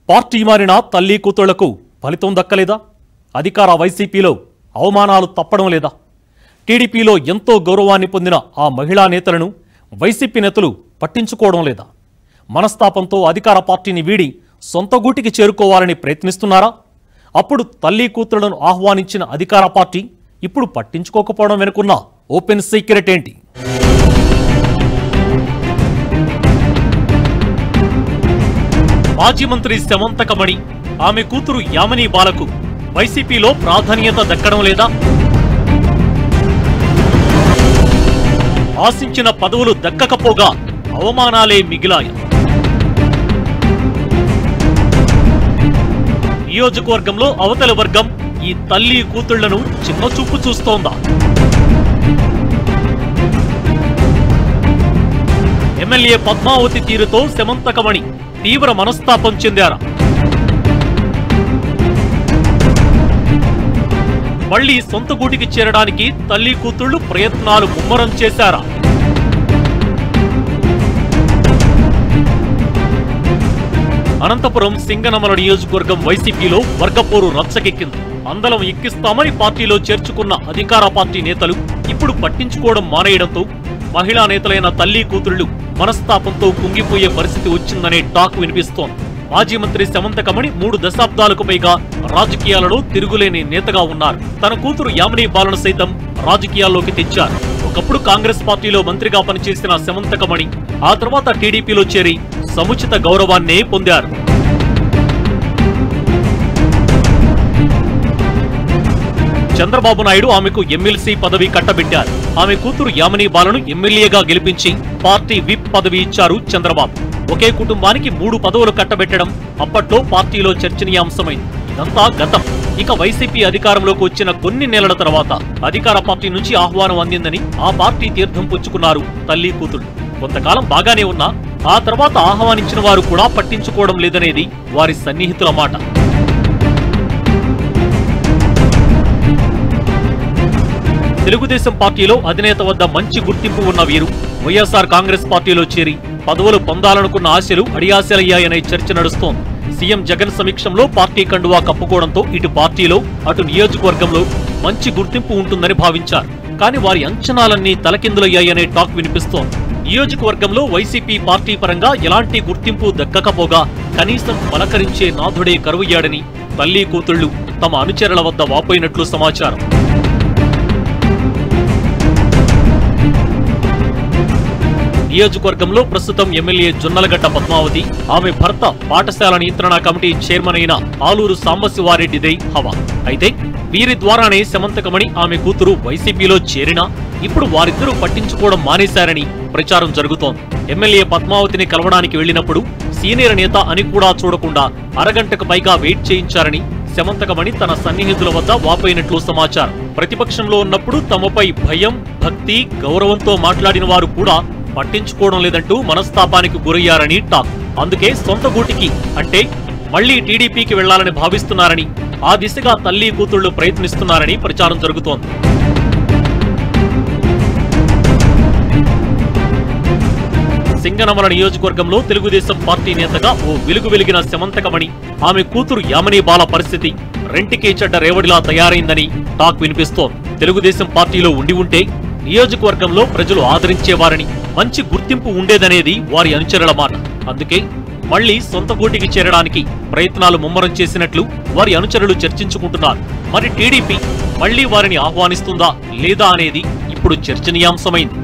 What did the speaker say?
party మారిన తల్లి కూతుళ్లకు ఫలితం దక్కలేదా అధికార వైసీపీలో అవమానాలు తప్పడం లేదా టీడీపీలో ఎంతో గౌరవాన్ని పొందిన ఆ మహిళా నేతలను వైసీపీ నేతలు పట్టించుకోవడం లేదా మనస్తాపంతో అధికార పార్టీని వీడి సొంత గూటికి చేరుకోవాలని ప్రయత్నిస్తున్నారా అప్పుడు తల్లి కూతుళ్లను ఆహ్వానించిన అధికార పార్టీ ఇప్పుడు పట్టించుకోకపోవడం వెనుకున్న ఓపెన్ సీక్రెట్ ఏంటి మాజీ మంత్రి శమంతకమణి ఆమె కూతురు యామిని బాలకు వైసీపీలో ప్రాధాన్యత దక్కడం లేదా ఆశించిన పదవులు దక్కకపోగా అవమానాలే మిగిలాయి నియోజకవర్గంలో అవతలి వర్గం ఈ తల్లి కూతుళ్లను చిన్నచూపు చూస్తోందా ఎమ్మెల్యే పద్మావతి తీరుతో శమంతకమణి తీవ్ర మనస్తాపం చెందారా మళ్లీ సొంత గూటికి చేరడానికి తల్లి కూతుళ్లు ప్రయత్నాలు ముమ్మరం చేశారా అనంతపురం సింగనమల నియోజకవర్గం వైసీపీలో వర్గపోరు రచ్చకెక్కింది అందలం ఎక్కిస్తామని పార్టీలో చేర్చుకున్న అధికార పార్టీ నేతలు ఇప్పుడు పట్టించుకోవడం మానేయడంతో మహిళా నేతలైన తల్లి కూతుళ్లు మనస్తాపంతో కుంగిపోయే పరిస్థితి వచ్చిందనే టాక్ వినిపిస్తోంది మాజీ మంత్రి శమంతకమణి మూడు దశాబ్దాలకు పైగా రాజకీయాలలో తిరుగులేని నేతగా ఉన్నారు తన కూతురు యామిని బాలను సైతం రాజకీయాల్లోకి తెచ్చారు ఒకప్పుడు కాంగ్రెస్ పార్టీలో మంత్రిగా పనిచేసిన శమంతకమణి ఆ తర్వాత టీడీపీలో చేరి సముచిత గౌరవాన్నే పొందారు చంద్రబాబు నాయుడు ఆమెకు ఎమ్మెల్సీ పదవి కట్టబెట్టారు ఆమె కూతురు యామిని బాలను ఎమ్మెల్యేగా గెలిపించి పార్టీ విప్ పదవి ఇచ్చారు చంద్రబాబు ఒకే కుటుంబానికి మూడు పదవులు కట్టబెట్టడం అప్పట్లో పార్టీలో చర్చనీయాంశమైంది ఇదంతా గతం ఇక వైసీపీ అధికారంలోకి వచ్చిన కొన్ని నెలల తర్వాత అధికార పార్టీ నుంచి ఆహ్వానం అందిందని ఆ పార్టీ తీర్థం పుచ్చుకున్నారు తల్లి కూతురు కొంతకాలం బాగానే ఉన్నా ఆ తర్వాత ఆహ్వానించిన వారు కూడా పట్టించుకోవడం లేదనేది వారి సన్నిహితుల మాట తెలుగుదేశం పార్టీలో అధినేత వద్ద మంచి గుర్తింపు ఉన్న వీరు వైఎస్ఆర్ కాంగ్రెస్ పార్టీలో చేరి పదవులు పొందాలనుకున్న ఆశలు అడియాశలయ్యాయనే చర్చ నడుస్తోంది సీఎం జగన్ సమీక్షంలో పార్టీ కండువా కప్పుకోవడంతో ఇటు పార్టీలో అటు నియోజకవర్గంలో మంచి గుర్తింపు ఉంటుందని భావించారు కానీ వారి అంచనాలన్నీ తలకిందులయ్యాయనే టాక్ వినిపిస్తోంది నియోజకవర్గంలో వైసీపీ పార్టీ పరంగా ఎలాంటి గుర్తింపు దక్కకపోగా కనీసం పలకరించే నాథుడే కరువయ్యాడని తల్లి కూతుళ్లు తమ అనుచరుల వద్ద వాపోయినట్లు సమాచారం నియోజకవర్గంలో ప్రస్తుతం ఎమ్మెల్యే జొన్నలగడ్డ పద్మావతి ఆమె భర్త పాఠశాల నియంత్రణ కమిటీ చైర్మన్ అయిన ఆలూరు సాంబశివారెడ్డిదే హవా అయితే వీరి ద్వారానే శమంతకమణి ఆమె కూతురు వైసీపీలో చేరినా ఇప్పుడు వారిద్దరూ పట్టించుకోవడం మానేశారని ప్రచారం జరుగుతోంది ఎమ్మెల్యే పద్మావతిని కలవడానికి వెళ్లినప్పుడు సీనియర్ నేత అని కూడా చూడకుండా అరగంటకు పైగా వెయిట్ చేయించారని శమంతకమణి తన సన్నిహితుల వద్ద వాపోయినట్లు సమాచారం ప్రతిపక్షంలో ఉన్నప్పుడు తమపై భయం భక్తి గౌరవంతో మాట్లాడిన వారు కూడా పట్టించుకోవడం లేదంటూ మనస్తాపానికి గురయ్యారని టాక్ అందుకే సొంత గూటికి అంటే మళ్లీ టీడీపీకి వెళ్లాలని భావిస్తున్నారని ఆ దిశగా తల్లి కూతుళ్లు ప్రయత్నిస్తున్నారని ప్రచారం జరుగుతోంది సింగనమల నియోజకవర్గంలో తెలుగుదేశం పార్టీ నేతగా ఓ వెలుగు వెలిగిన శమంతకమణి ఆమె కూతురు యామిని బాల పరిస్థితి రెంటికే చెడ్డ రేవడిలా తయారైందని టాక్ వినిపిస్తోంది తెలుగుదేశం పార్టీలో ఉండి ఉంటే నియోజకవర్గంలో ప్రజలు ఆదరించేవారని మంచి గుర్తింపు ఉండేదనేది వారి అనుచరుల మాట అందుకే మళ్లీ సొంత గూటికి చేరడానికి ప్రయత్నాలు ముమ్మరం చేసినట్లు వారి అనుచరులు చర్చించుకుంటున్నారు మరి టీడీపీ మళ్లీ వారిని ఆహ్వానిస్తుందా లేదా అనేది ఇప్పుడు చర్చనీయాంశమైంది